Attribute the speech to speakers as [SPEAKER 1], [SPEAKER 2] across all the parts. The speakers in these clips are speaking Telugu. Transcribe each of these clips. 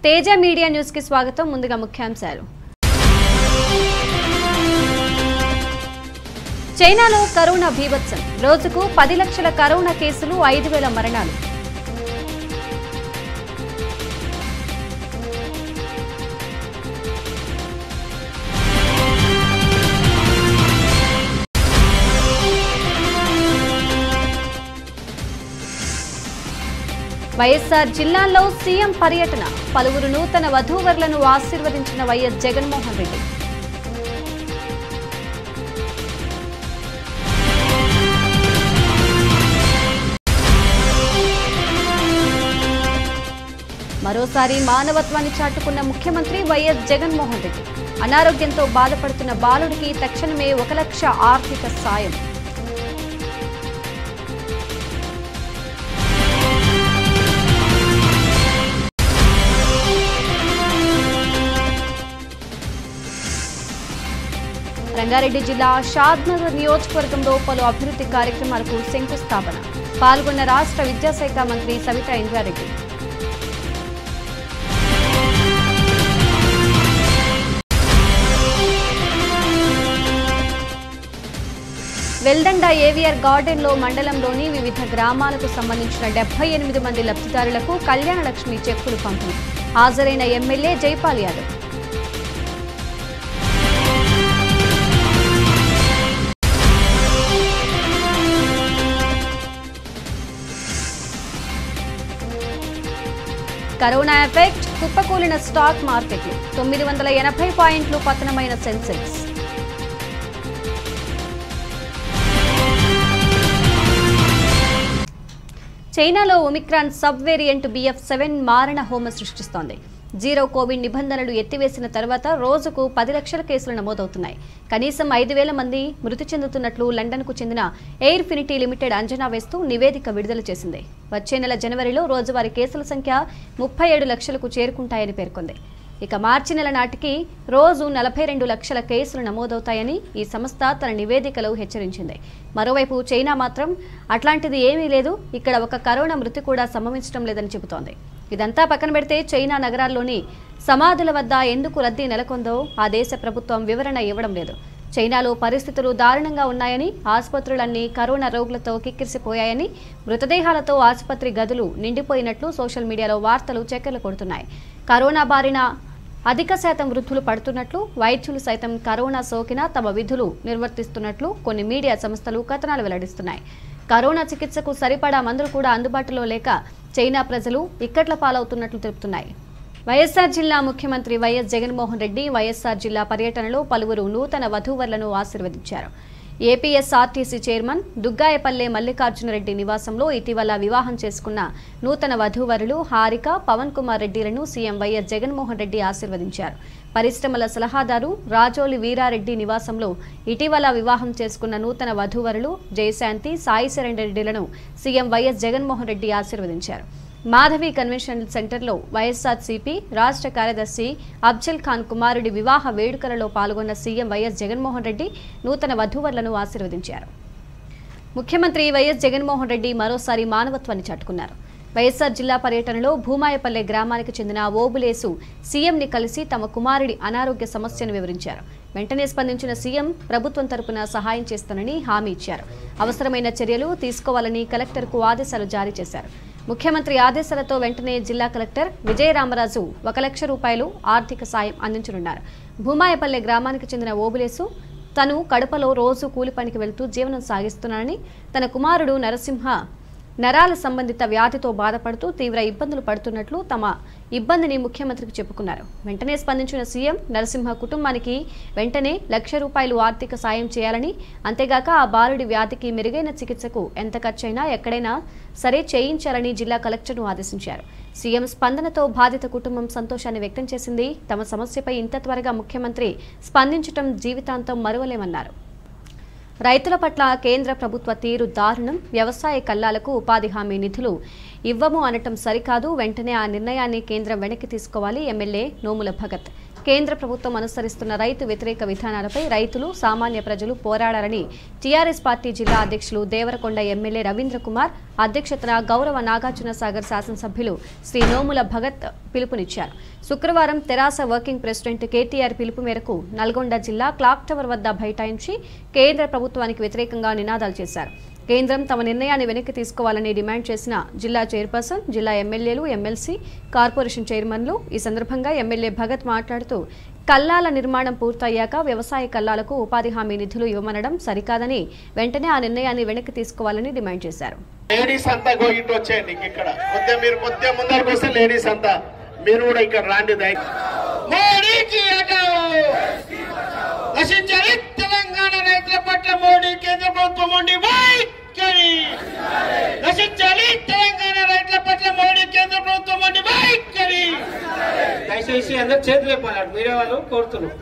[SPEAKER 1] తేజ మీడియా న్యూస్ కి స్వాగతం ముందుగా ముఖ్యాంశాలు చైనాలో కరోనా బీభత్సం రోజుకు పది లక్షల కరోనా కేసులు ఐదు వేల మరణాలు వైఎస్ఆర్ జిల్లాల్లో సీఎం పర్యటన పలువురు నూతన వధూవరులను ఆశీర్వదించిన వైఎస్ జగన్మోహన్ రెడ్డి మరోసారి మానవత్వాన్ని చాటుకున్న ముఖ్యమంత్రి వైఎస్ జగన్మోహన్ రెడ్డి అనారోగ్యంతో బాధపడుతున్న బాలుడికి తక్షణమే ఒక లక్ష ఆర్థిక సాయం రంగారెడ్డి జిల్లా షాద్నగర్ నియోజకవర్గంలో పలు అభివృద్ధి కార్యక్రమాలకు శంకుస్థాపన పాల్గొన్న రాష్ట్ర విద్యాశాఖ మంత్రి సవితా ఇంద్రారెడ్డి వెల్దండ ఏవియర్ గార్డెన్లో మండలంలోని వివిధ గ్రామాలకు సంబంధించిన డెబ్బై ఎనిమిది మంది లబ్ధిదారులకు కళ్యాణ లక్ష్మి చెక్కులు పంపిణీ హాజరైన MLA Jaipal Yadav corona effect కుప్పకూలిన స్టాక్ మార్కెట్లు తొమ్మిది వందల ఎనభై పాయింట్లు పతనమైన సెన్సెక్స్ చైనాలో Omicron sub variant BF seven మారణ హోమ సృష్టిస్తోంది జీరో కోవిడ్ నిబంధనలు ఎత్తివేసిన తర్వాత రోజుకు పది లక్షల కేసులు నమోదవుతున్నాయి కనీసం ఐదు వేల మంది మృతి చెందుతున్నట్లు లండన్కు చెందిన ఎయిర్ ఫినిటీ లిమిటెడ్ అంచనా వేస్తూ నివేదిక విడుదల చేసింది వచ్చే నెల జనవరిలో రోజువారీ కేసుల సంఖ్య ముప్పై ఏడు లక్షలకు చేరుకుంటాయని పేర్కొంది ఇక మార్చి నెల నాటికి రోజు నలభై రెండు లక్షల కేసులు నమోదవుతాయని ఈ సంస్థ తన నివేదికలో హెచ్చరించింది మరోవైపు చైనా మాత్రం అట్లాంటిది ఏమీ లేదు ఇక్కడ ఒక కరోనా మృతి కూడా సంభవించడం లేదని చెబుతోంది ఇదంతా పక్కన పెడితే చైనా నగరాల్లోని సమాధుల వద్ద ఎందుకు రద్దీ నెలకొందో ఆ దేశ ప్రభుత్వం వివరణ ఇవ్వడం లేదు చైనాలో పరిస్థితులు దారుణంగా ఉన్నాయని ఆసుపత్రులన్నీ కరోనా రోగులతో కిక్కిరిసిపోయాయని మృతదేహాలతో ఆసుపత్రి గదులు నిండిపోయినట్లు సోషల్ మీడియాలో వార్తలు చక్కెర్లు కొడుతున్నాయి కరోనా బారిన అధిక శాతం వృద్ధులు పడుతున్నట్లు వైద్యులు సైతం కరోనా సోకినా తమ విధులు నిర్వర్తిస్తున్నట్లు కొన్ని మీడియా సంస్థలు కథనాలు వెల్లడిస్తున్నాయి కరోనా చికిత్సకు సరిపడా మందులు కూడా అందుబాటులో లేక చైనా ప్రజలు ఇక్కట్ల పాలవుతున్నట్లు తెలుపుతున్నాయి వైఎస్ఆర్ జిల్లా ముఖ్యమంత్రి వైఎస్ జగన్మోహన్ రెడ్డి వైఎస్ఆర్ జిల్లా పర్యటనలో పలువురు నూతన వధూవరులను ఆశీర్వదించారు ఏపీఎస్ఆర్టీసీ చైర్మన్ దుగ్గాయపల్లె మల్లికార్జునరెడ్డి నివాసంలో ఇటీవల వివాహం చేసుకున్న నూతన వధూవరులు హారిక పవన్ కుమార్ రెడ్డిలను సీఎం వైఎస్ జగన్మోహన్ రెడ్డి ఆశీర్వదించారు పరిశ్రమల సలహాదారు రాజోలి వీరారెడ్డి నివాసంలో ఇటీవల వివాహం చేసుకున్న నూతన వధూవరులు జయశాంతి సాయి శరణ్ రెడ్డిలను సీఎం వైఎస్ జగన్మోహన్ రెడ్డి ఆశీర్వదించారు మాధవి కన్వెన్షన్ సెంటర్లో వైఎస్ఆర్సీపీ రాష్ట్ర కార్యదర్శి అఫ్జల్ ఖాన్ కుమారుడి వివాహ వేడుకలలో పాల్గొన్న సీఎం వైఎస్ జగన్మోహన్ రెడ్డి నూతన వధూవరులను ఆశీర్వదించారు ముఖ్యమంత్రి వైఎస్ జగన్మోహన్ రెడ్డి మరోసారి మానవత్వాన్ని చాటుకున్నారు వైఎస్ఆర్ జిల్లా పర్యటనలో భూమాయపల్లె గ్రామానికి చెందిన ఓబులేసు సీఎంని కలిసి తమ కుమారుడి అనారోగ్య సమస్యను వివరించారు వెంటనే స్పందించిన సీఎం ప్రభుత్వం తరపున సహాయం చేస్తానని హామీ ఇచ్చారు అవసరమైన చర్యలు తీసుకోవాలని కలెక్టర్కు ఆదేశాలు జారీ చేశారు ముఖ్యమంత్రి ఆదేశాలతో వెంటనే జిల్లా కలెక్టర్ విజయరామరాజు ఒక లక్ష రూపాయలు ఆర్థిక సాయం అందించనున్నారు భూమాయపల్లె గ్రామానికి చెందిన ఓబులేసు తను కడపలో రోజు కూలి పనికి వెళ్తూ జీవనం సాగిస్తున్నానని తన కుమారుడు నరసింహ నరాల సంబంధిత వ్యాధితో బాధపడుతూ తీవ్ర ఇబ్బందులు పడుతున్నట్లు తమ ఇబ్బందిని ముఖ్యమంత్రికి చెప్పుకున్నారు వెంటనే స్పందించిన సీఎం నరసింహ కుటుంబానికి వెంటనే లక్ష రూపాయలు ఆర్థిక సాయం చేయాలని అంతేగాక ఆ బాలుడి వ్యాధికి మెరుగైన చికిత్సకు ఎంత ఖర్చైనా ఎక్కడైనా సరే చేయించాలని జిల్లా కలెక్టర్ను ఆదేశించారు సీఎం స్పందనతో బాధిత కుటుంబం సంతోషాన్ని వ్యక్తం చేసింది తమ సమస్యపై ఇంత త్వరగా ముఖ్యమంత్రి స్పందించడం జీవితాంతం మరువలేమన్నారు రైతుల పట్ల కేంద్ర ప్రభుత్వ తీరు దారుణం వ్యవసాయ కల్లాలకు ఉపాధి హామీ నిధులు ఇవ్వము అనటం సరికాదు వెంటనే ఆ నిర్ణయాన్ని కేంద్రం వెనక్కి తీసుకోవాలి ఎమ్మెల్యే నోముల భగత్ కేంద్ర ప్రభుత్వం అనుసరిస్తున్న రైతు వ్యతిరేక విధానాలపై రైతులు సామాన్య ప్రజలు పోరాడాలని టీఆర్ఎస్ పార్టీ జిల్లా అధ్యక్షులు దేవరకొండ ఎమ్మెల్యే రవీంద్ర కుమార్ అధ్యక్షతన గౌరవ నాగార్జున సాగర్ శాసనసభ్యులు శ్రీ నోముల భగత్ పిలుపునిచ్చారు శుక్రవారం తెరాస వర్కింగ్ ప్రెసిడెంట్ కేటీఆర్ పిలుపు మేరకు నల్గొండ జిల్లా క్లాక్ టవర్ వద్ద బైఠాయించి కేంద్ర ప్రభుత్వానికి వ్యతిరేకంగా నినాదాలు చేశారు కేంద్రం తమ నిర్ణయాన్ని వెనక్కి తీసుకోవాలని డిమాండ్ చేసిన జిల్లా చైర్పర్సన్ జిల్లా ఎమ్మెల్యేలు ఎమ్మెల్సీ కార్పొరేషన్ చైర్మన్లు ఈ సందర్భంగా ఎమ్మెల్యే భగత్ మాట్లాడుతూ కల్లాల నిర్మాణం పూర్తయ్యాక వ్యవసాయ కల్లాలకు ఉపాధి హామీ నిధులు ఇవ్వమనడం సరికాదని వెంటనే ఆ నిర్ణయాన్ని వెనక్కి తీసుకోవాలని డిమాండ్ చేశారు
[SPEAKER 2] లేడీస్ అంతా గో ఇటు వచ్చేయండి ఇక్కడ కొద్దిగా మీరు కొద్దిగా ముందరకు వస్తే లేడీస్ అంతా మీరు కూడా ఇక్కడ రాండి దయ మోడీకి హటావో నశించాలి తెలంగాణ రైతుల పట్ల మోడీ కేంద్ర ప్రభుత్వం ఉండి వైఖరి నశించాలి తెలంగాణ రైతుల పట్ల మోడీ కేంద్ర ప్రభుత్వం ఉండి వైఖరి
[SPEAKER 3] దయచేసి అందరు చేతులు లేపాలి మీరే వాళ్ళు కోరుతున్నారు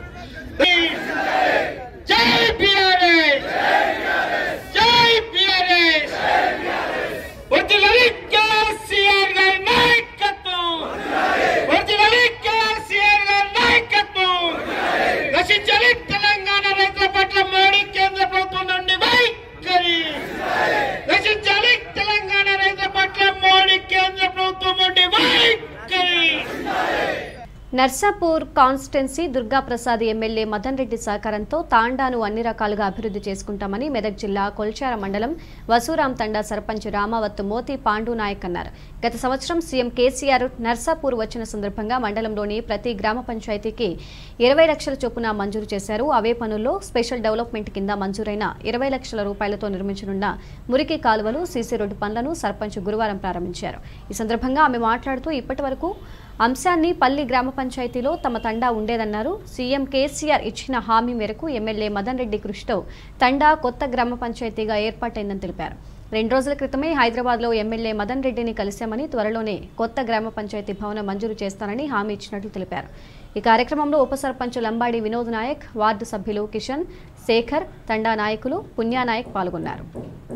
[SPEAKER 2] జై బీఆర్ఎస్ జై బీఆర్ఎస్ వర్తిల్లాలి కేసీఆర్ గారి నాయకత్వం వర్తిల్లాలి కేసీఆర్ గారి నాయకత్వం రక్షించాలి తెలంగాణ రైతుల పట్ల మోడీ కేంద్ర ప్రభుత్వం నుండి వైఖరి రక్షించాలి తెలంగాణ రైతుల పట్ల మోడీ కేంద్ర ప్రభుత్వం నుండి వైఖరి
[SPEAKER 1] నర్సాపూర్ కాన్స్టిట్యున్సీ దుర్గాప్రసాద్ ఎమ్మెల్యే మదన్ రెడ్డి సహకారంతో తాండాను అన్ని రకాలుగా అభివృద్ధి చేసుకుంటామని మెదక్ జిల్లా కొల్చార మండలం వసూరాం తండా సర్పంచ్ రామావత్ మోతి పాండు నాయక్ అన్నారు గత సంవత్సరం సీఎం కేసీఆర్ నర్సాపూర్ వచ్చిన సందర్భంగా మండలంలోని ప్రతి గ్రామ పంచాయతీకి ఇరవై లక్షల చొప్పున మంజూరు చేశారు అవే పనుల్లో స్పెషల్ డెవలప్మెంట్ కింద మంజూరైన ఇరవై లక్షల రూపాయలతో నిర్మించనున్న మురికి కాలువలు సీసీ రోడ్డు పనులను సర్పంచ్ గురువారం ప్రారంభించారు ఈ సందర్భంగా ఆమె మాట్లాడుతూ ఇప్పటి వరకు అంశాన్ని పల్లి గ్రామ పంచాయతీలో తమ తండా ఉండేదన్నారు సీఎం కేసీఆర్ ఇచ్చిన హామీ మేరకు ఎమ్మెల్యే మదన్ రెడ్డి కృషితో తండా కొత్త గ్రామ పంచాయతీగా ఏర్పాటైందని తెలిపారు రెండు రోజుల క్రితమే హైదరాబాద్లో ఎమ్మెల్యే మదన్ రెడ్డిని కలిశామని త్వరలోనే కొత్త గ్రామ పంచాయతీ భవనం మంజూరు చేస్తానని హామీ ఇచ్చినట్లు తెలిపారు ఈ కార్యక్రమంలో ఉప సర్పంచ్ లంబాడి వినోద్ నాయక్ వార్డు సభ్యులు కిషన్ శేఖర్ తండా నాయకులు పుణ్యానాయక్ పాల్గొన్నారు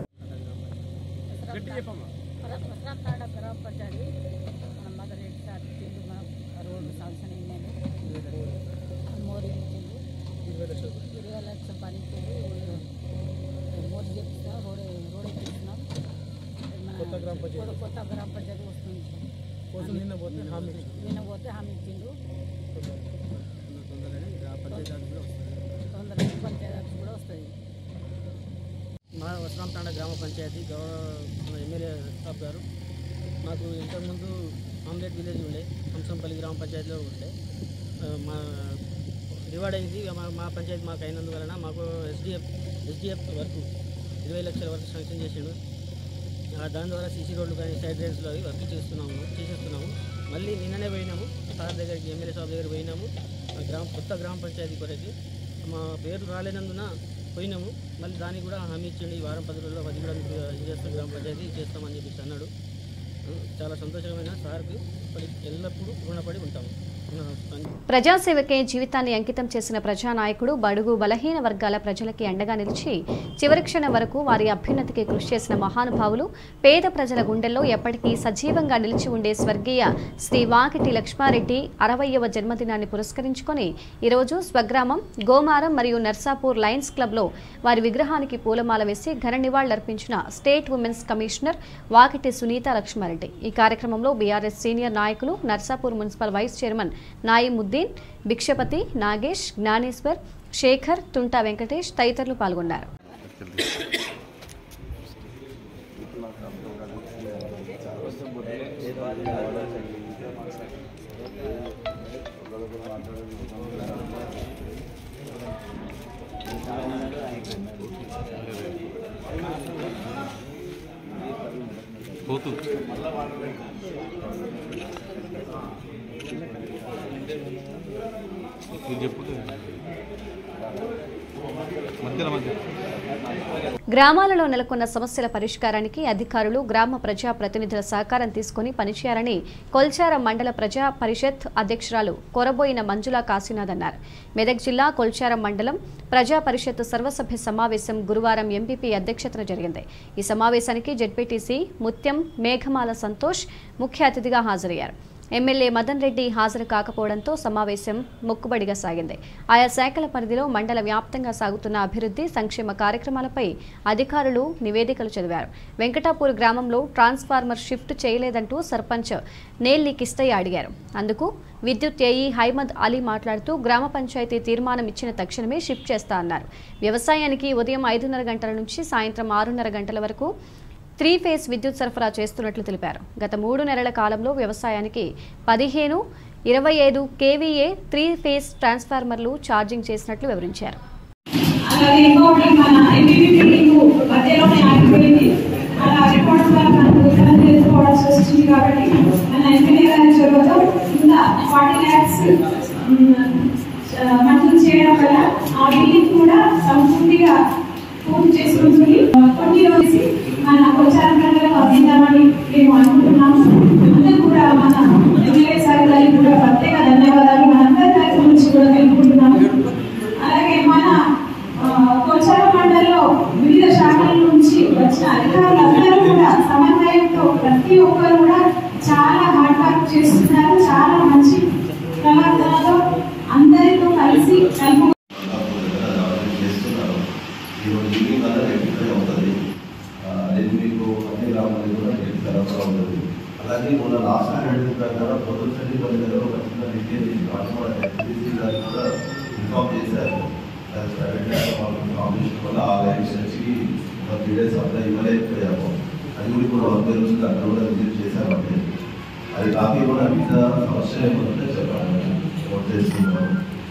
[SPEAKER 4] ఉత్తరాఖండ గ్రామ పంచాయతీ మన మదర్ రెడ్డి సార్ ఇచ్చిండు మన రోడ్డు శాంక్షన్ అయిందని మోడీ ఇచ్చిండు ఇరవై లక్షల పని ఇచ్చిండు మోడీ చెప్తున్నా రోడ్ రోడ్ ఎక్కిస్తున్నాం కొత్త గ్రామ పంచాయతీ కొత్త గ్రామ పంచాయతీ వస్తుంది నిన్న పోతే హామీ ఇచ్చిండు తొందరగా పంచాయతీ కూడా వస్తుంది
[SPEAKER 5] మా వసరాంతాండ గ్రామ పంచాయతీ గౌరవ మన ఎమ్మెల్యే సాబ్ గారు మాకు ఇంతకుముందు ఆమ్లెట్ విలేజ్ ఉండే హంసంపల్లి గ్రామ పంచాయతీలో ఉండే ఆ, మా డివైడ్ అయింది ఇక మా మా పంచాయతీ మాకు అయినందువలన మాకు ఎస్డిఎఫ్ ఎస్డిఎఫ్ వరకు ఇరవై లక్షల వరకు శాంక్షన్ చేసిండు ఆ, దాని ద్వారా సీసీ రోడ్లు కానీ సైడ్ డ్రైన్స్లో అవి వర్క్ చేస్తున్నాము చేసేస్తున్నాము మళ్ళీ నిన్ననే పోయినాము సార్ దగ్గరికి ఎమ్మెల్యే సాబ్ దగ్గర పోయినాము ఆ గ్రామ కొత్త గ్రామ పంచాయతీ కొరకి మా పేరు రాలేనందున పోయినాము మళ్ళీ దానికి కూడా హామీ ఇచ్చిండు ఈ వారం పది రోజుల్లో అది కూడా మీకు ఇది చేస్తాం గ్రామ పంచాయతీ చేస్తామని చెప్పేసి అన్నాడు ఆ, చాలా సంతోషమైన సార్కి మరి ఎల్లప్పుడూ రుణపడి ఉంటాము ఆ, పని-
[SPEAKER 1] ప్రజాసేవకే జీవితాన్ని అంకితం చేసిన ప్రజానాయకుడు బడుగు బలహీన వర్గాల ప్రజలకి అండగా నిలిచి చివరి క్షణం వరకు వారి అభ్యున్నతికి కృషి చేసిన మహానుభావులు పేద ప్రజల గుండెల్లో ఎప్పటికీ సజీవంగా నిలిచి ఉండే స్వర్గీయ శ్రీ వాకిటి లక్ష్మారెడ్డి అరవయవ జన్మదినాన్ని పురస్కరించుకొని ఈరోజు స్వగ్రామం గోమారం మరియు నర్సాపూర్ లయన్స్ క్లబ్లో వారి విగ్రహానికి పూలమాల వేసి ఘన నివాళులర్పించిన state women's commissioner Vakiti Sunitha Laxmareddy ఈ కార్యక్రమంలో బీఆర్ఎస్ సీనియర్ నాయకులు Narsapur municipal vice chairman Nayimuddin Bhikshapathi Nagesh Gnaneshwar Shekhar Tunta Venkatesh తదితరులు పాల్గొన్నారు
[SPEAKER 6] పోతుంది ఇది చెప్పు మధ్యలో మధ్య
[SPEAKER 1] గ్రామాలలో నెలకొన్న సమస్యల పరిష్కారానికి అధికారులు గ్రామ ప్రజా ప్రతినిధుల సహకారం తీసుకుని పనిచేయాలని కొల్చార మండల ప్రజా పరిషత్ అధ్యక్షురాలు కొరబోయిన మంజులా కాశీనాథ్ అన్నారు మెదక్ జిల్లా కొల్చారం మండలం ప్రజా పరిషత్ సర్వసభ్య సమావేశం గురువారం ఎంపీపీ అధ్యక్షతన జరిగింది ఈ సమావేశానికి జెడ్పీటీసీ ముత్యం మేఘమాల సంతోష్ ముఖ్య అతిథిగా హాజరయ్యారు ఎమ్మెల్యే మదన్ రెడ్డి హాజరు కాకపోవడంతో సమావేశం మొక్కుబడిగా సాగింది ఆయా శాఖల పరిధిలో మండల వ్యాప్తంగా సాగుతున్న అభివృద్ధి సంక్షేమ కార్యక్రమాలపై అధికారులు నివేదికలు చదివారు వెంకటాపూర్ గ్రామంలో ట్రాన్స్ఫార్మర్ షిఫ్ట్ చేయలేదంటూ సర్పంచ్ నేల్లి కిస్తయ్య అడిగారు అందుకు విద్యుత్ ఏఈ హైమద్ అలీ మాట్లాడుతూ గ్రామ పంచాయతీ తీర్మానం ఇచ్చిన తక్షణమే షిఫ్ట్ చేస్తా అన్నారు వ్యవసాయానికి ఉదయం ఐదున్నర గంటల నుంచి సాయంత్రం ఆరున్నర గంటల వరకు త్రీ ఫేస్ విద్యుత్ సరఫరా చేస్తున్నట్లు తెలిపారు గత మూడు నెలల కాలంలో వ్యవసాయానికి పదిహేను ఇరవై ఐదు కేవీఏ త్రీ ఫేస్ ట్రాన్స్ఫార్మర్లు ఛార్జింగ్ చేసినట్లు వివరించారు
[SPEAKER 7] అలాగే ఇంకొకటి మన ఎంపీపీ మీటింగ్ మధ్యలోనే ఆగిపోయింది అలా రిపోర్ట్స్ వల్ల మనకు ఇబ్బంది ఎదుర్కోవాల్సి వస్తుంది కాబట్టి మన ఎమ్మెల్యే గారి చొరవతో కింద ఫార్టీ ల్యాక్స్ మంజూరు చేయడం వల్ల ఆ బిల్డింగ్ కూడా సంపూర్తిగా పూర్తి చేసుకుంటుంది కొన్ని రోజు మన ప్రచార ప్రజలకు అందిద్దామని మేము అనుకుంటున్నాము అందరూ కూడా మన ఎమ్మెల్యే సార్ గారికి కూడా ప్రత్యేక ధన్యవాదాలు మనందరి తరఫు నుంచి కూడా తెలుపుకుంటున్నాము అలాగే మన కొచ్చార మండలిలో వివిధ శాఖల నుంచి వచ్చిన అధికారులందరూ కూడా సమన్వయంతో ప్రతి ఒక్కరు కూడా చాలా హార్డ్ వర్క్ చేస్తున్నారు చాలా మంచి ప్రవర్తనతో అందరితో కలిసి కలుపు
[SPEAKER 8] చేస్తున్నారు ఈరోజు ఈవినింగ్ వల్ల రేపు ఇక్కడే ఉంటుంది ఆ, రేపు మీకు అన్ని గ్రామాలు కూడా రేపు సరఫరా ఉంటుంది అలాగే మొన్న లాస్ట్ హండ్రెడ్ ప్రకారం పొద్దున్నటి కొన్ని దగ్గర ఒక చిన్న రిపేర్ ఎస్బీసీ గారు కూడా ఇన్ఫార్మ్ చేశారు అది ప్రైవేట్ ల్యాబ్ వాళ్ళకి కాంపిటీషన్ వల్ల ఆ లైన్స్ వచ్చి ఒక త్రీ డేస్ అప్లై ఇవ్వలేకపోయాము అది కూడా ఇప్పుడు వర్క్ జరుగుతుంది అక్కడ కూడా విజిట్ చేశామంటే అది కాకుండా మిగతా సమస్య ఏమంటే చెప్పండి నోట్ చేసుకుంటాము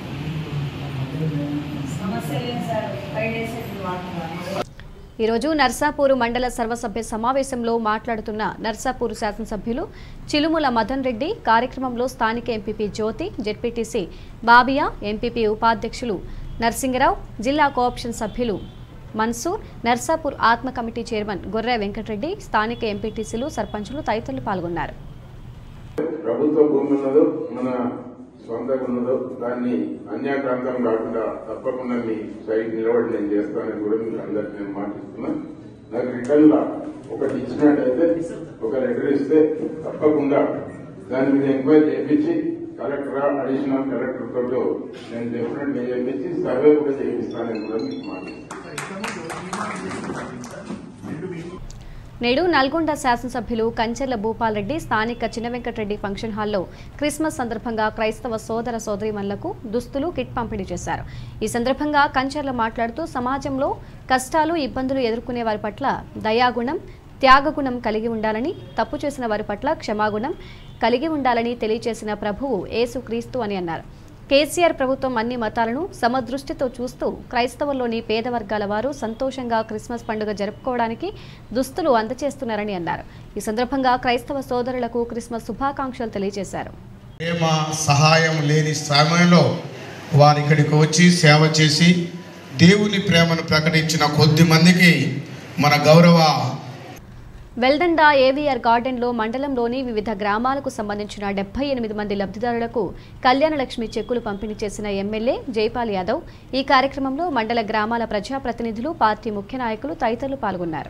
[SPEAKER 1] ఈరోజు నర్సాపూర్ మండల సర్వసభ్య సమావేశంలో మాట్లాడుతున్న నర్సాపూర్ శాసనసభ్యులు చిలుముల మదన్ రెడ్డి కార్యక్రమంలో స్థానిక MPP Jyothi ZPTC Babiya MPP ఉపాధ్యక్షులు నర్సింగరావు జిల్లా కోఆప్షన్ సభ్యులు మన్సూర్ నర్సాపూర్ ఆత్మ కమిటీ చైర్మన్ గొర్రె వెంకటరెడ్డి స్థానిక ఎంపీటీసీలు సర్పంచులు తదితరులు పాల్గొన్నారు
[SPEAKER 9] ప్రభుత్వ భూమి ఉన్నదో మన సొంతంగా ఉన్నదో దాన్ని అన్యాక్రాంతం కాకుండా తప్పకుండా మీ సైడ్ నిలబడి నేను చేస్తానని కూడా మీకు అందరికి నేను మాటిస్తున్నా నాకు రిటర్న్ లా ఒకటి ఇచ్చినట్టయితే ఒక లెటర్ ఇస్తే తప్పకుండా దాని మీద ఎంక్వైరీ చేయించి కలెక్టర్ అడిషనల్ కలెక్టర్ తోటి నేను డెఫినెట్ గా చేయించి సర్వే కూడా చేయిస్తానని కూడా మీకు మాటిస్తున్నాను
[SPEAKER 1] నేడు నల్గొండ శాసనసభ్యులు కంచెర్ల భూపాల్ రెడ్డి స్థానిక చిన్న వెంకటరెడ్డి ఫంక్షన్ హాల్లో క్రిస్మస్ సందర్భంగా క్రైస్తవ సోదర సోదరీమణులకు దుస్తులు కిట్ పంపిణీ చేశారు ఈ సందర్భంగా కంచెర్ల మాట్లాడుతూ సమాజంలో కష్టాలు ఇబ్బందులు ఎదుర్కొనే వారి పట్ల దయాగుణం త్యాగగుణం కలిగి ఉండాలని తప్పు చేసిన వారి పట్ల క్షమాగుణం కలిగి ఉండాలని తెలియజేసిన ప్రభువు యేసుక్రీస్తు అని అన్నారు కేసీఆర్ ప్రభుత్వం అన్ని మతాలను సమదృష్టితో చూస్తూ క్రైస్తవుల్లోని పేద వర్గాల వారు సంతోషంగా క్రిస్మస్ పండుగ జరుపుకోవడానికి దుస్తులు అందజేస్తున్నారని అన్నారు ఈ సందర్భంగా క్రైస్తవ సోదరులకు క్రిస్మస్ శుభాకాంక్షలు తెలియజేశారు
[SPEAKER 10] ప్రేమ సహాయం లేని సమయంలో వారు ఇక్కడికి వచ్చి సేవ చేసి దేవుని ప్రేమను ప్రకటించిన కొద్ది మందికి మన గౌరవ
[SPEAKER 1] వెల్దండా ఏవీఆర్ గార్డెన్లో మండలంలోని వివిధ గ్రామాలకు సంబంధించిన డెబ్బై ఎనిమిది మంది లబ్ధిదారులకు కళ్యాణలక్ష్మి చెక్కులు పంపిణీ చేసిన ఎమ్మెల్యే జైపాల్ యాదవ్ ఈ కార్యక్రమంలో మండల గ్రామాల ప్రజాప్రతినిధులు పార్టీ ముఖ్య నాయకులు తదితరులు పాల్గొన్నారు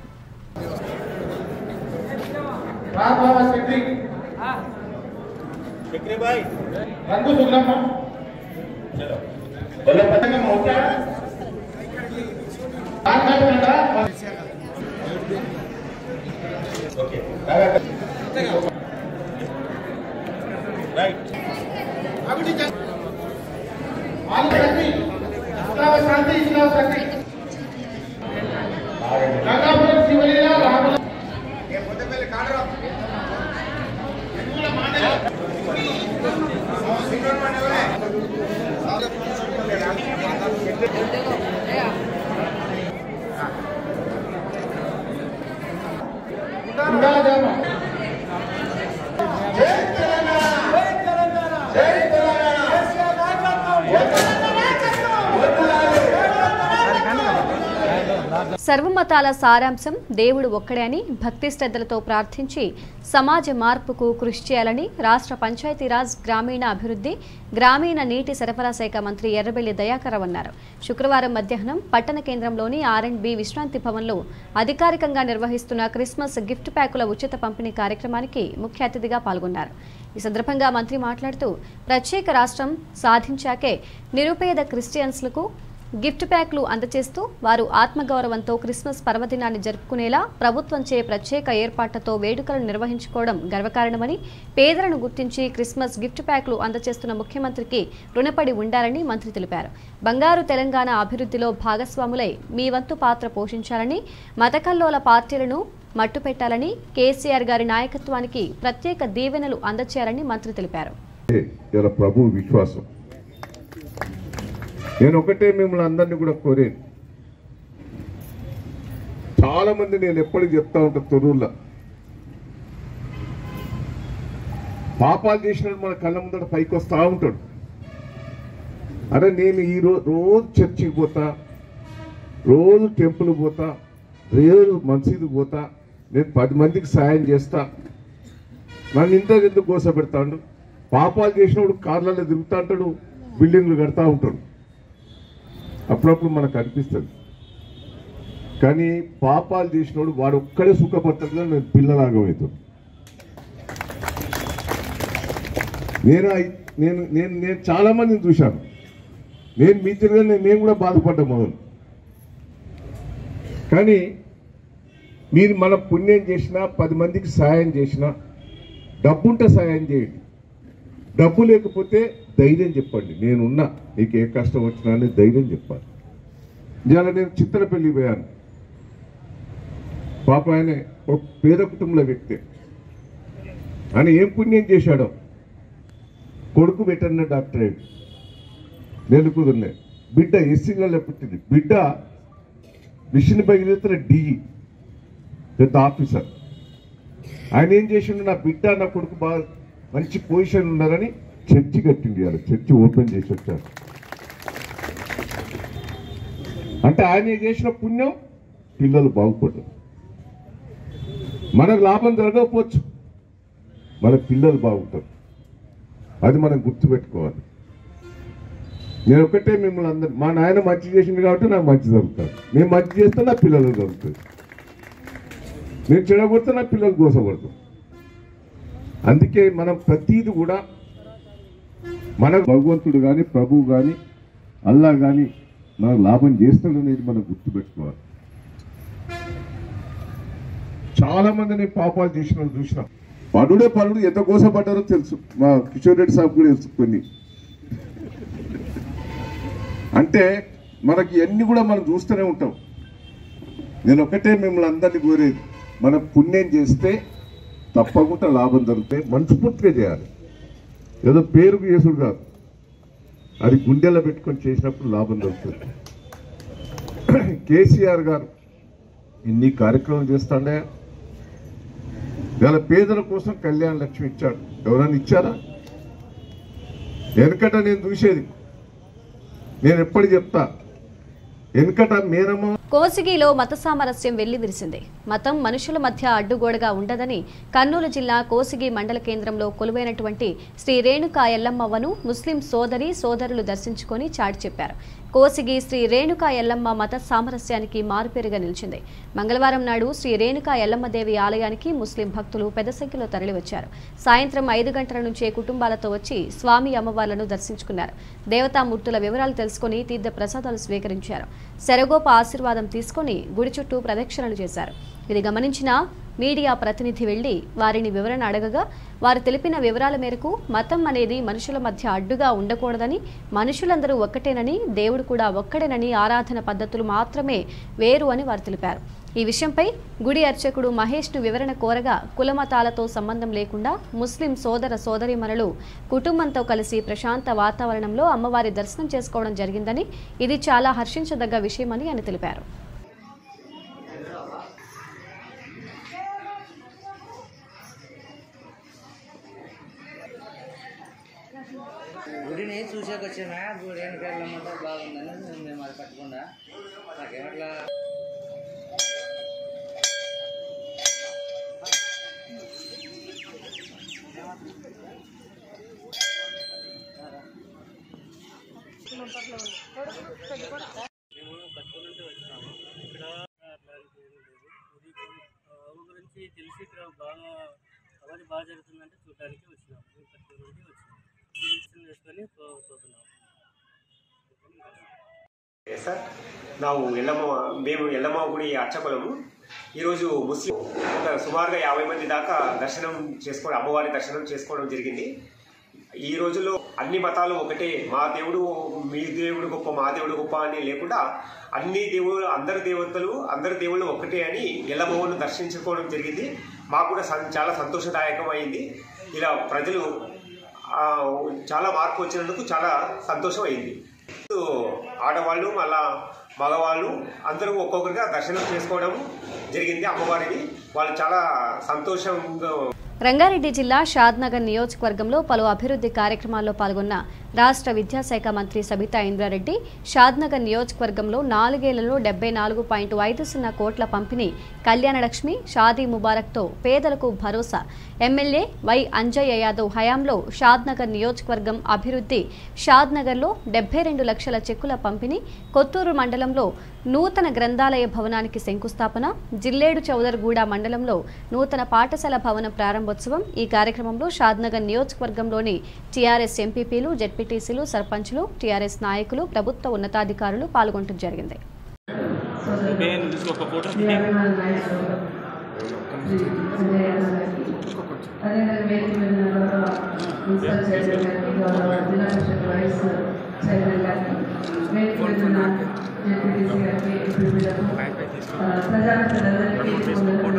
[SPEAKER 1] సర్వమతాల సారాంశం దేవుడు ఒక్కడే అని భక్తి శ్రద్ధలతో ప్రార్థించి సమాజ మార్పుకు కృషి చేయాలని రాష్ట్ర పంచాయతీరాజ్ గ్రామీణ అభివృద్ధి గ్రామీణ నీటి సరఫరా శాఖ మంత్రి ఎర్రబెల్లి దయాకర్ అన్నారు శుక్రవారం మధ్యాహ్నం పట్టణ కేంద్రంలోని ఆర్ అండ్ బి విశ్రాంతి భవన్లో అధికారికంగా నిర్వహిస్తున్న క్రిస్మస్ గిఫ్ట్ ప్యాకుల ఉచిత పంపిణీ కార్యక్రమానికి ముఖ్య అతిథిగా పాల్గొన్నారు ఈ సందర్భంగా మంత్రి మాట్లాడుతూ ప్రత్యేక రాష్ట్రం సాధించాకే నిరుపేద క్రిస్టియన్స్లకు గిఫ్ట్ ప్యాక్లు అందజేస్తూ వారు ఆత్మగౌరవంతో క్రిస్మస్ పర్వదినాన్ని జరుపుకునేలా ప్రభుత్వంచే ప్రత్యేక ఏర్పాట్లతో వేడుకలను నిర్వహించుకోవడం గర్వకారణమని పేదలను గుర్తించి క్రిస్మస్ గిఫ్ట్ ప్యాక్లు అందజేస్తున్న ముఖ్యమంత్రికి రుణపడి ఉండాలని మంత్రి తెలిపారు బంగారు తెలంగాణ అభివృద్ధిలో భాగస్వాములై మీ వంతు పాత్ర పోషించాలని మతకల్లోల పార్టీలను మట్టుపెట్టాలని కేసీఆర్ గారి నాయకత్వానికి ప్రత్యేక దీవెనలు అందచేయాలని మంత్రి తెలిపారు
[SPEAKER 11] ఇలా ప్రభు విశ్వాసం నేను ఒకటే మిమ్మల్ని అందరినీ కూడా కోరేది చాలా మంది నేను ఎప్పటికి చెప్తా ఉంటా తొర్రూర్లో పాపాలు చేసినట్టు మన కళ్ళ ముందర పైకి వస్తా ఉంటాడు అరే నేను ఈ రోజు రోజు చర్చికి పోతా రోజు టెంపుల్ పోతా రోజు మసీదు పోతా నేను పది మందికి సాయం చేస్తా నన్ను ఇంత ఎందుకు గోస పెడతాడు పాపాలు చేసినప్పుడు కార్లలో తిరుగుతా ఉంటాడు బిల్డింగ్లు కడతా ఉంటాడు అప్పుడప్పుడు మనకు అనిపిస్తుంది కానీ పాపాలు చేసినోడు వాడు ఒక్కడే సుఖపడతాడు నేను పిల్లలాగమవుతాడు నేను ఐ- నేను నేను నేను చాలా మందిని చూశాను నేను మీ తిరిగి నేను కూడా బాధపడ్డా మొదలు కానీ మీరు మన పుణ్యం చేసినా పది మందికి సహాయం చేసినా డబ్బుంటే సహాయం చేయండి డబ్బు లేకపోతే ధైర్యం చెప్పండి నేనున్నా నీకు ఏ కష్టం వచ్చినా అని ధైర్యం చెప్పాలి ఇవాళ నేను చిత్తలపల్లి పోయాను పాప ఆయన ఒక పేద కుటుంబంలో వ్యక్తి ఆయన ఏం పుణ్యం చేశాడో కొడుకు వెటర్నరీ డాక్టర్ అయ్యాడు నేను కుదిరిలే బిడ్డ ఎస్సీలలో పుట్టింది బిడ్డ మిషన్ బయలుదేరుతున్న డిఈ పెద్ద ఆఫీసర్ ఆయన ఏం చేసిండు నా బిడ్డ నా కొడుకు బాగా మంచి పొజిషన్ ఉన్నారని చర్చి కట్టింది ఇవాళ చర్చి ఓపెన్ చేసి వచ్చారు అంటే ఆయన చేసిన పుణ్యం పిల్లలు బాగుపడ్డారు మనకు లాభం జరగకపోవచ్చు మన పిల్లలు బాగుంటారు అది మనం గుర్తుపెట్టుకోవాలి నేను ఒకటే మిమ్మల్ని అందరు మా నాయన మంచి చేసింది కాబట్టి నాకు మంచి జరుగుతుంది నేను మంచి చేస్తే నా పిల్లలకు జరుగుతుంది నేను చెడగొడితే నా పిల్లలు గోసపడతాం అందుకే మనం ప్రతీది కూడా మన భగవంతుడు కానీ ప్రభువు కానీ అల్లా కానీ మనకు లాభం చేస్తాడు అనేది మనం గుర్తుపెట్టుకోవాలి చాలా మంది నేను పాపాలు చేసిన వాళ్ళు చూసిన పనుడే పనుడు ఎంత కోసపడ్డారో తెలుసు మా కిషోర్ రెడ్డి సాబ్ కూడా తెలుసు కొన్ని అంటే మనకి ఎన్ని కూడా మనం చూస్తూనే ఉంటాం నేను ఒకటే మిమ్మల్ని అందరినీ కోరేది మనం పుణ్యం చేస్తే తప్పకుండా లాభం దొరికితే మనస్ఫూర్తిగా చేయాలి ఏదో పేరుకు చేసుడు కాదు అది గుండెలో పెట్టుకొని చేసినప్పుడు లాభం దొరుకుతుంది కేసీఆర్ గారు ఇన్ని కార్యక్రమాలు చేస్తాడే ఇవాళ పేదల కోసం కళ్యాణ లక్ష్మి ఇచ్చాడు ఎవరైనా ఇచ్చారా వెనకట నేను చూసేది నేను ఎప్పుడు చెప్తా వెనకట మేనమ్మ
[SPEAKER 1] కోసిగిలో మత సామరస్యం వెళ్లి విరిసింది మతం మనుషుల మధ్య అడ్డుగోడగా ఉండదని కర్నూలు జిల్లా కోసిగి మండల కేంద్రంలో కొలువైనటువంటి శ్రీ రేణుకా ఎల్లమ్మవను ముస్లిం సోదరి సోదరులు దర్శించుకొని చాటి చెప్పారు కోసిగి శ్రీ రేణుకా ఎల్లమ్మ మత సామరస్యానికి మారుపేరుగా నిలిచింది మంగళవారం నాడు శ్రీ రేణుకా ఎల్లమ్మదేవి ఆలయానికి ముస్లిం భక్తులు పెద్ద సంఖ్యలో తరలివచ్చారు సాయంత్రం ఐదు గంటల నుంచే కుటుంబాలతో వచ్చి స్వామి అమ్మవార్లను దర్శించుకున్నారు దేవతామూర్తుల వివరాలు తెలుసుకుని తీర్థ ప్రసాదాలు స్వీకరించారు శరగోప ఆశీర్వాదం తీసుకుని గుడి చుట్టూ ప్రదక్షిణలు చేశారు ఇది గమనించిన మీడియా ప్రతినిధి వెళ్లి వారిని వివరణ అడగగా వారు తెలిపిన వివరాల మేరకు మతం అనేది మనుషుల మధ్య అడ్డుగా ఉండకూడదని మనుషులందరూ ఒక్కటేనని దేవుడు కూడా ఒక్కడేనని ఆరాధన పద్ధతులు మాత్రమే వేరు అని వారు తెలిపారు ఈ విషయంపై గుడి అర్చకుడు మహేష్ను వివరణ కోరగా కులమతాలతో సంబంధం లేకుండా ముస్లిం సోదర సోదరీమణులు కుటుంబంతో కలిసి ప్రశాంత వాతావరణంలో అమ్మవారి దర్శనం చేసుకోవడం జరిగిందని ఇది చాలా హర్షించదగ్గ విషయమని ఆయన తెలిపారు
[SPEAKER 12] గుడిని చూసాక వచ్చానా గుడి వెనక వెళ్ళమంటే బాగుందని మేము అది పట్టకుండా నాకేమట్లా
[SPEAKER 5] గురించి తెలిసి ఇక్కడ బాగా అది బాగా జరుగుతుందంటే చూడడానికి వచ్చినాం పట్టుకుని నుండి వచ్చినాం మెడిసిన్ వేసుకొని పో- పోతున్నాం
[SPEAKER 13] సార్ ನಾವು ఎల్లమ్మ మేము ఎల్లమ్మ గుడి అర్చకులము ఈరోజు ముస్లిం ఒక సుమారుగా యాభై మంది దాకా దర్శనం చేసుకోవడం అమ్మవారి దర్శనం చేసుకోవడం జరిగింది ఈ రోజుల్లో అన్ని మతాలు ఒకటే మా దేవుడు మీ దేవుడు గొప్ప మా దేవుడు గొప్ప అని లేకుండా అన్ని దేవుడు అందరి దేవతలు అందరి దేవుళ్ళు ఒకటే అని ఎల్లమ్మను దర్శించుకోవడం జరిగింది మాకు కూడా సం- చాలా సంతోషదాయకం అయింది ఇలా ప్రజలు ఆ, చాలా మార్పు వచ్చినందుకు చాలా సంతోషం అయింది ఆడవాళ్ళు మళ్ళా మగవాళ్ళు అందరూ ఒక్కొక్కరిగా దర్శనం చేసుకోవడం జరిగింది అమ్మవారిని వాళ్ళు చాలా సంతోషంగా
[SPEAKER 1] రంగారెడ్డి జిల్లా షాద్నగర్ నియోజకవర్గంలో పలు అభివృద్ధి కార్యక్రమాల్లో పాల్గొన్న రాష్ట్ర విద్యాశాఖ మంత్రి సబితా ఇంద్రారెడ్డి షాద్నగర్ నియోజకవర్గంలో నాలుగేళ్లలో డెబ్బై నాలుగు పాయింట్ ఐదు సున్నా కోట్ల పంపిణీ కళ్యాణలక్ష్మి షాదీ ముబారక్తో పేదలకు భరోసా ఎమ్మెల్యే వై అంజయ్య యాదవ్ హయాంలో షాద్నగర్ నియోజకవర్గం అభివృద్ధి షాద్నగర్లో డెబ్బై రెండు లక్షల చెక్కుల పంపిణీ కొత్తూరు మండలంలో నూతన గ్రంథాలయ భవనానికి శంకుస్థాపన జిల్లేడు చౌదర్గూడ మండలంలో నూతన పాఠశాల భవనం ప్రారంభోత్సవం ఈ కార్యక్రమంలో షాద్నగర్ నియోజకవర్గంలోని టీఆర్ఎస్ ఎంపీపీలు జెడ్పీటీసీలు సర్పంచులు టీఆర్ఎస్ నాయకులు ప్రభుత్వ ఉన్నతాధికారులు పాల్గొనడం జరిగింది
[SPEAKER 14] అదేవిధంగా వేదిక మీద ఉన్న గౌరవ మున్సిపల్ చైర్మన్ గారికి గౌరవ జిల్లా పరిషత్ వైస్ చైర్మన్ గారికి వేదిక మీద ఉన్న జెడ్పీటీసీ గారికి ఎంపీపీలకు ప్రజాప్రతినిధులందరికీ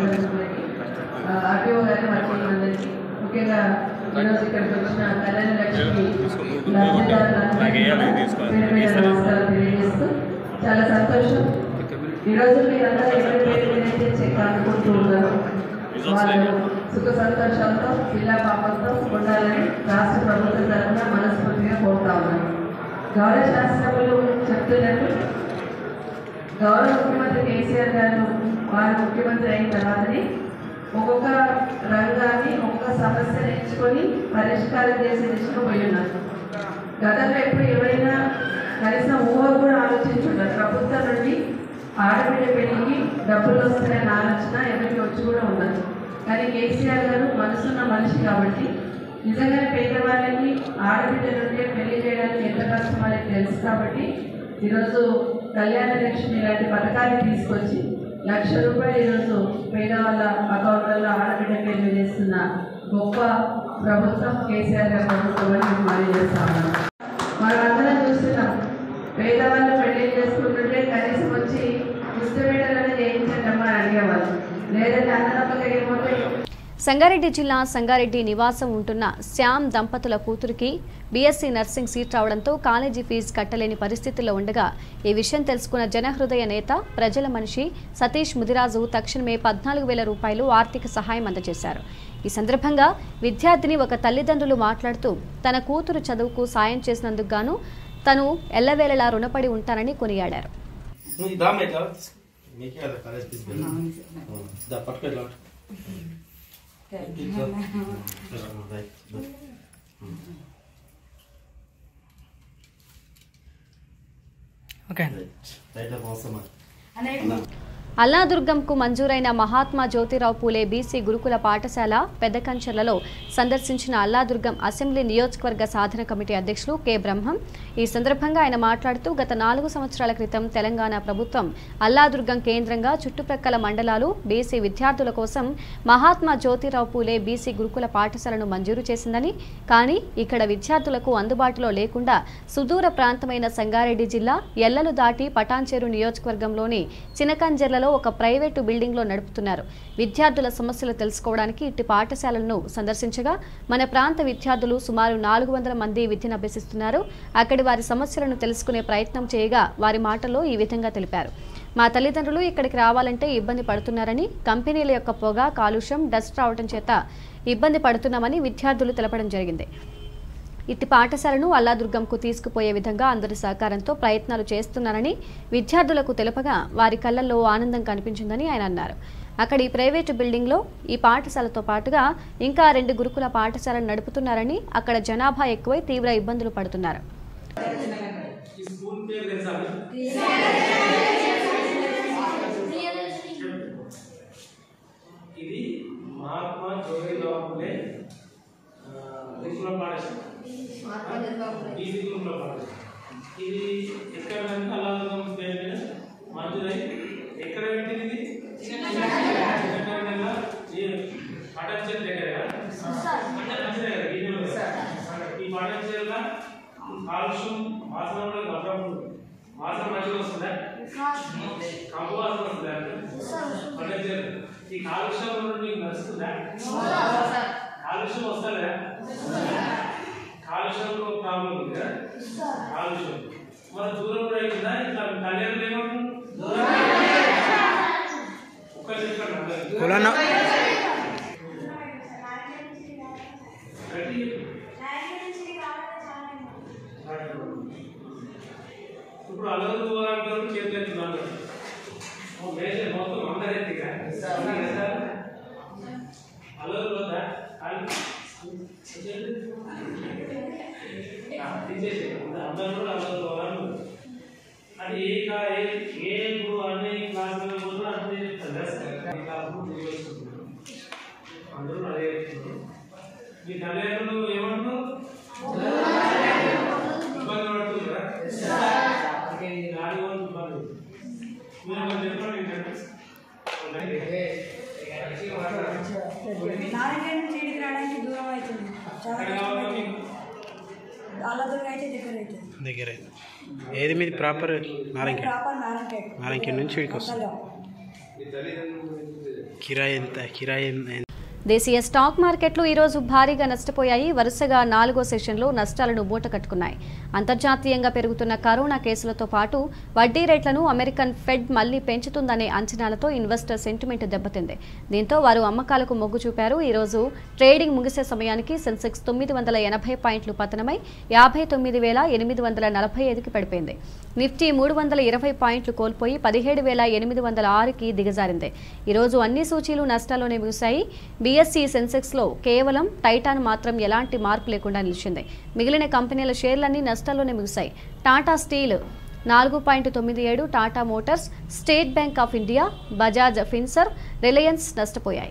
[SPEAKER 14] ఆర్టీఓ గారికి మరియు అందరికీ ముఖ్యంగా ఈరోజు ఇక్కడికి వచ్చిన కళ్యాణ లక్ష్మి లబ్ధిదారులందరికీ పేరు మీద నమస్కారాలు తెలియజేస్తూ చాలా సంతోషం ఈరోజు మీరందరూ ఎవరి పేరు మీదైతే చెక్ అనుకుంటూ ఉన్నారు వాళ్ళు సుఖ సంతోషాలతో పిల్ల పాపంతో ఉండాలని రాష్ట్ర ప్రభుత్వం తరఫున మనస్ఫూర్తిగా కోరుతా ఉన్నాను గౌరవ శాస్త్రములు చెప్తున్నట్టు గౌరవ ముఖ్యమంత్రి కేసీఆర్ గారు వారు ముఖ్యమంత్రి అయిన తర్వాతనే ఒక్కొక్క రంగాన్ని ఒక్కొక్క సమస్యను ఎంచుకొని పరిష్కారం చేసే దిశలో పోయి ఉన్నారు గతంలో ఎప్పుడు ఎవరైనా కనీసం ఊహ కూడా ఆలోచించుంటారు ప్రభుత్వం నుండి ఆడబిడ్డ పెళ్లికి డబ్బులు వస్తాయన్న ఆలోచన ఎవరికి వచ్చి కూడా ఉన్నది కానీ కేసీఆర్ గారు మనసున్న మనిషి కాబట్టి నిజంగానే పేదవాళ్ళకి ఆడబిడ్డ నుండి పెళ్లి చేయడానికి ఎంత కష్టం అనేది తెలుసు కాబట్టి ఈరోజు కళ్యాణ లక్ష్మి లాంటి పథకాన్ని తీసుకొచ్చి లక్ష రూపాయలు ఈరోజు పేదవాళ్ళ అకౌంట్లలో ఆడబిడ్డ పెళ్లి చేస్తున్న గొప్ప ప్రభుత్వం కేసీఆర్ గారి ప్రభుత్వం అని మేము మనం చేస్తా ఉన్నాం మనమందరం చూస్తున్నాం పేదవాళ్ళు పెళ్లి చేసుకుంటుంటే కనీసం వచ్చి ముస్లిమేటలోనే చేయించండి అమ్మా అని అడిగేవాళ్ళు లేదంటే అన్నదమ్మకి ఏమవుతాయి
[SPEAKER 1] సంగారెడ్డి జిల్లా సంగారెడ్డి నివాసం ఉంటున్న శ్యామ్ దంపతుల కూతురికి బీఎస్సీ నర్సింగ్ సీట్ రావడంతో కాలేజీ ఫీజు కట్టలేని పరిస్థితుల్లో ఉండగా ఈ విషయం తెలుసుకున్న జనహృదయ నేత ప్రజల మనిషి సతీష్ ముదిరాజు తక్షణమే పద్నాలుగు వేల రూపాయలు ఆర్థిక సహాయం అందజేశారు ఈ సందర్భంగా విద్యార్థిని ఒక తల్లిదండ్రులు మాట్లాడుతూ తన కూతురు చదువుకు సాయం చేసినందుకు గాను తను ఎల్లవేళలా రుణపడి ఉంటానని కొనియాడారు అల్లాదుర్గంకు మంజూరైన మహాత్మా జ్యోతిరావు పూలే బీసీ గురుకుల పాఠశాల పెద్దకంచెర్లలో సందర్శించిన అల్లాదుర్గం అసెంబ్లీ నియోజకవర్గ సాధన కమిటీ అధ్యక్షులు కె బ్రహ్మం ఈ సందర్భంగా ఆయన మాట్లాడుతూ గత నాలుగు సంవత్సరాల క్రితం తెలంగాణ ప్రభుత్వం అల్లాదుర్గం కేంద్రంగా చుట్టుప్రక్కల మండలాలు బీసీ విద్యార్థుల కోసం మహాత్మా జ్యోతిరావు పూలే బీసీ గురుకుల పాఠశాలను మంజూరు చేసిందని కానీ ఇక్కడ విద్యార్థులకు అందుబాటులో లేకుండా సుదూర ప్రాంతమైన సంగారెడ్డి జిల్లా ఎల్లలు దాటి పటాన్చెరు నియోజకవర్గంలోని చినకంజర్లలో ఒక ప్రైవేటు బిల్డింగ్లో నడుపుతున్నారు విద్యార్థుల సమస్యలు తెలుసుకోవడానికి ఇట్టి పాఠశాలలను సందర్శించగా మన ప్రాంత విద్యార్థులు సుమారు నాలుగు వందల మంది విద్యను అభ్యసిస్తున్నారు అక్కడి వారి సమస్యలను తెలుసుకునే ప్రయత్నం చేయగా వారి మాటల్లో ఈ విధంగా తెలిపారు మా తల్లిదండ్రులు ఇక్కడికి రావాలంటే ఇబ్బంది పడుతున్నారని కంపెనీల యొక్క పొగ కాలుష్యం డస్ట్ రావడం చేత ఇబ్బంది పడుతున్నామని విద్యార్థులు తెలపడం జరిగింది ఇట్టి పాఠశాలను అల్లాదుర్గంకు తీసుకుపోయే విధంగా అందరి సహకారంతో ప్రయత్నాలు చేస్తున్నారని విద్యార్థులకు తెలుపగా వారి కళ్ళల్లో ఆనందం కనిపించిందని ఆయన అన్నారు అక్కడి ప్రైవేటు బిల్డింగ్లో ఈ పాఠశాలతో పాటుగా ఇంకా రెండు గురుకుల పాఠశాలను నడుపుతున్నారని అక్కడ జనాభా ఎక్కువై తీవ్ర ఇబ్బందులు పడుతున్నారు
[SPEAKER 15] ఇది మహాత్మా జ్యోతిరావు ఫులే బీసీ గ్రూప్లో పడ్డది ఇది ఎక్కడ కనుక అలాగం పేరు మీద మంజూరై ఎక్కడ పెట్టింది ఇది పటంచెల్ దగ్గర ఈ పటంచెల్ కాలుష్యం వాసన కూడా అప్పుడప్పుడు వాసన మంచిగా వస్తుందా కంపు వాసన వస్తుందా పటంచెల్ ఈ కాలుష్యం నుండి నీకు నడుస్తుందా కాలుష్యం వస్తుందా కాలుష్యంలో ప్రాబ్లం ఉంది కదా కాలుష్యం మన దూరం కూడా అవుతుందా ఇట్లా కళ్యాణం ఏమంటారు ఒక్క చెప్పండి
[SPEAKER 16] కులాన
[SPEAKER 15] ఇప్పుడు అల్లరు అంటారు చేతులు ఎత్తున్నారు మేజర్ మొత్తం అందరు ఎత్తిగా అల్లరు వద్దా తీసేసి అందరూ కూడా అల్లరు పోవాలని అది ఏ కా ఏ ఏ ఇప్పుడు అన్ని క్లాసులలో కూడా అంతే చెప్తారు క్లాసు అందరూ అదే చెప్తున్నారు మీ తల్లిదండ్రులు ఏమంటారు ఇబ్బంది పడుతుందా నాలుగు వందలు ఇబ్బంది మీరు కొంచెం చెప్పండి ఏంటంటే
[SPEAKER 17] నారాయణ చీడికి రావడానికి దూరం అవుతుంది చాలా కష్టం అల్లదూరం అయితే దగ్గర అవుతుంది
[SPEAKER 16] దగ్గర ఏది మీది ప్రాపర్ నారాయణ
[SPEAKER 17] ప్రాపర్ నారాయణపేట
[SPEAKER 16] నారాయణ నుంచి ఇక్కడికి వస్తుంది కిరాయి ఎంత కిరాయి ఎంత
[SPEAKER 1] దేశీయ స్టాక్ మార్కెట్లు ఈరోజు భారీగా నష్టపోయాయి వరుసగా నాలుగో సెషన్లో నష్టాలను మూటకట్టుకున్నాయి అంతర్జాతీయంగా పెరుగుతున్న కరోనా కేసులతో పాటు వడ్డీ రేట్లను అమెరికన్ ఫెడ్ మళ్లీ పెంచుతుందనే అంచనాలతో ఇన్వెస్టర్ సెంటిమెంట్ దెబ్బతింది దీంతో వారు అమ్మకాలకు మొగ్గు చూపారు ఈరోజు ట్రేడింగ్ ముగిసే సమయానికి సెన్సెక్స్ తొమ్మిది వందల ఎనభై పాయింట్లు పతనమై యాభై తొమ్మిది వేల ఎనిమిది వందల నలభై ఐదుకి పడిపోయింది నిఫ్టీ మూడు వందల ఇరవై పాయింట్లు కోల్పోయి పదిహేడు వేల ఎనిమిది వందల ఆరుకి దిగజారింది ఈరోజు అన్ని సూచీలు నష్టాల్లోనే ముగిశాయి బీఎస్సీ సెన్సెక్స్లో కేవలం టైటాన్ మాత్రం ఎలాంటి మార్పు లేకుండా నిలిచింది మిగిలిన కంపెనీల షేర్లన్నీ నష్టాల్లోనే ముగిశాయి టాటా స్టీల్ నాలుగు పాయింట్ తొమ్మిది ఏడు టాటా మోటార్స్ స్టేట్ బ్యాంక్ ఆఫ్ ఇండియా బజాజ్ ఫిన్సర్ రిలయన్స్ నష్టపోయాయి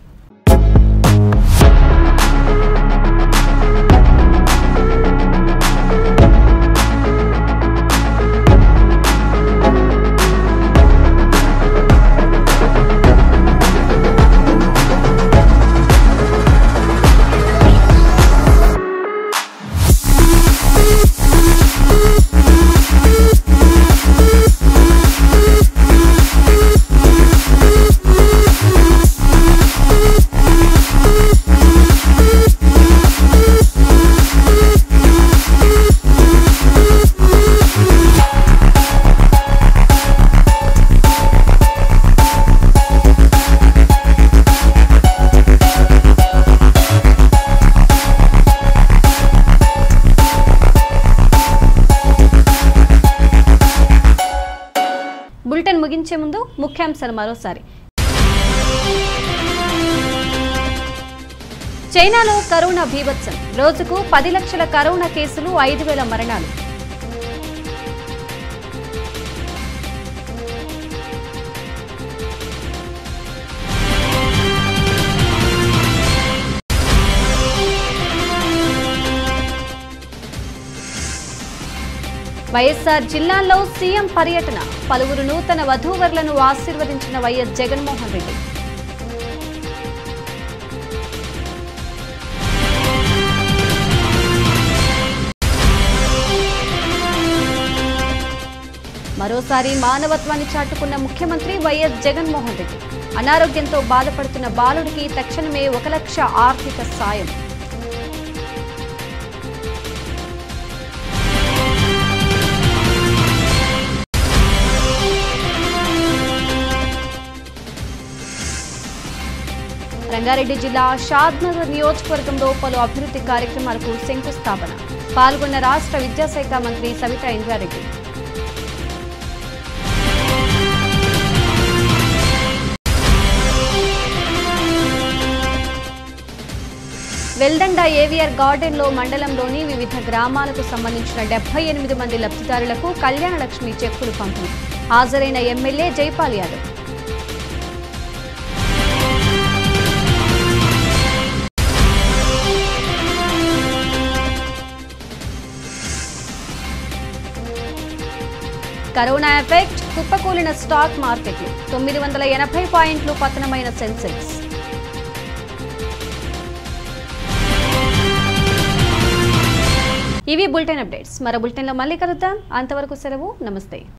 [SPEAKER 1] బులెటిన్ ముగించే ముందు ముఖ్యాంశాలు మరోసారి చైనాలో కరోనా భీభత్సం రోజుకు పది లక్షల కరోనా కేసులు ఐదు వేల మరణాలు వైఎస్ఆర్ జిల్లాల్లో సీఎం పర్యటన పలువురు నూతన వధూవరులను ఆశీర్వదించిన వైఎస్ జగన్మోహన్ రెడ్డి మరోసారి మానవత్వాన్ని చాటుకున్న ముఖ్యమంత్రి వైఎస్ జగన్మోహన్ రెడ్డి అనారోగ్యంతో బాధపడుతున్న బాలుడికి తక్షణమే ఒక లక్ష ఆర్థిక సాయం రంగారెడ్డి జిల్లా షాద్నగర్ నియోజకవర్గంలో పలు అభివృద్ధి కార్యక్రమాలకు శంకుస్థాపన పాల్గొన్న రాష్ట్ర విద్యాశాఖ మంత్రి సవితా ఇంద్రారెడ్డి వెల్దండ ఏవిఆర్ గార్డెన్లో మండలంలోని వివిధ గ్రామాలకు సంబంధించిన డెబ్బై ఎనిమిది మంది లబ్ధిదారులకు కళ్యాణ లక్ష్మి చెక్కులు పంపిణీ హాజరైన MLA Jaipal Yadav corona effect కుప్పకూలిన స్టాక్ మార్కెట్లు తొమ్మిది వందల ఎనభై పాయింట్లు పతనమైన సెన్సెక్స్ ఇవి బులెటిన్ అప్డేట్స్ మరో బులెటిన్లో మళ్ళీ కలుద్దాం అంతవరకు సెలవు నమస్తే